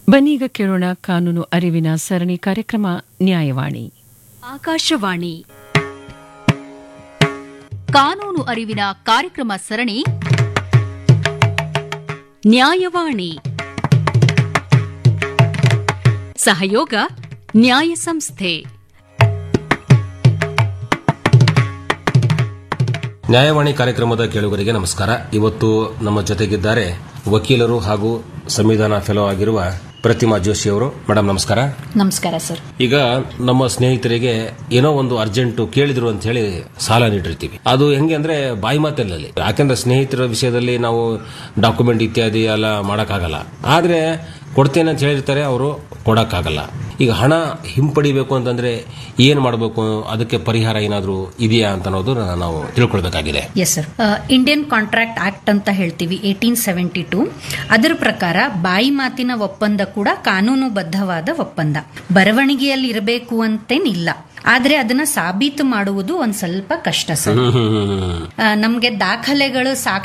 ಬನ್ನೀಗ ಕೇಳೋಣ ಕಾನೂನು ಅರಿವಿನ ಸರಣಿ ಕಾರ್ಯಕ್ರಮ ನ್ಯಾಯವಾಣಿ ಆಕಾಶವಾಣಿ ಕಾನೂನು ಅರಿವಿನ ಕಾರ್ಯಕ್ರಮ ಸರಣಿ ನ್ಯಾಯವಾಣಿ ಸಹಯೋಗ ನ್ಯಾಯ ಸಂಸ್ಥೆ ನ್ಯಾಯವಾಣಿ ಕಾರ್ಯಕ್ರಮದ ಕೇಳುಗರಿಗೆ ನಮಸ್ಕಾರ ಇವತ್ತು ನಮ್ಮ ಜೊತೆಗಿದ್ದಾರೆ ವಕೀಲರು ಹಾಗೂ ಸಂವಿಧಾನ ಫೆಲೋ ಆಗಿರುವ ಪ್ರತಿಮಾ ಜೋಶಿ ಅವರು ಮೇಡಮ್ ನಮಸ್ಕಾರ ನಮಸ್ಕಾರ ಸರ್ ಈಗ ನಮ್ಮ ಸ್ನೇಹಿತರಿಗೆ ಏನೋ ಒಂದು ಅರ್ಜೆಂಟ್ ಕೇಳಿದ್ರು ಅಂತ ಹೇಳಿ ಸಾಲ ನೀಡಿರ್ತೀವಿ ಅದು ಹೆಂಗೆ ಅಂದ್ರೆ ಬಾಯಿ ಮಾತಲ್ಲಿ ಯಾಕಂದ್ರೆ ಸ್ನೇಹಿತರ ವಿಷಯದಲ್ಲಿ ನಾವು ಡಾಕ್ಯುಮೆಂಟ್ ಇತ್ಯಾದಿ ಎಲ್ಲ ಮಾಡಕ್ಕಾಗಲ್ಲ ಆದ್ರೆ ಕೊಡ್ತೇನೆ ಅಂತ ಹೇಳಿರ್ತಾರೆ ಅವರು ಕೊಡಕ್ಕಾಗಲ್ಲ ಈಗ ಹಣ ಹಿಂಪಡಿಬೇಕು ಅಂತಂದ್ರೆ ಏನ್ ಮಾಡಬೇಕು ಅದಕ್ಕೆ ಪರಿಹಾರ ಏನಾದರೂ ಇದೆಯಾ ಅಂತ ಅನ್ನೋದು ನಾವು ತಿಳ್ಕೊಳ್ಬೇಕಾಗಿದೆ yes sir Indian contract act ಅಂತ ಹೇಳ್ತೀವಿ ಏಟೀನ್ ಸೆವೆಂಟಿ ಟು ಅದರ ಪ್ರಕಾರ ಬಾಯಿ ಮಾತಿನ ಒಪ್ಪಂದ ಕೂಡ ಕಾನೂನುಬದ್ಧವಾದ ಒಪ್ಪಂದ ಬರವಣಿಗೆಯಲ್ಲಿ ಇರಬೇಕು ಅಂತೇನಿಲ್ಲ ಆದ್ರೆ ಅದನ್ನ ಸಾಬೀತು ಮಾಡುವುದು ಒಂದ್ ಸ್ವಲ್ಪ ಕಷ್ಟ ಸರ್ ಆ, ನಮ್ಗೆ ದಾಖಲೆಗಳು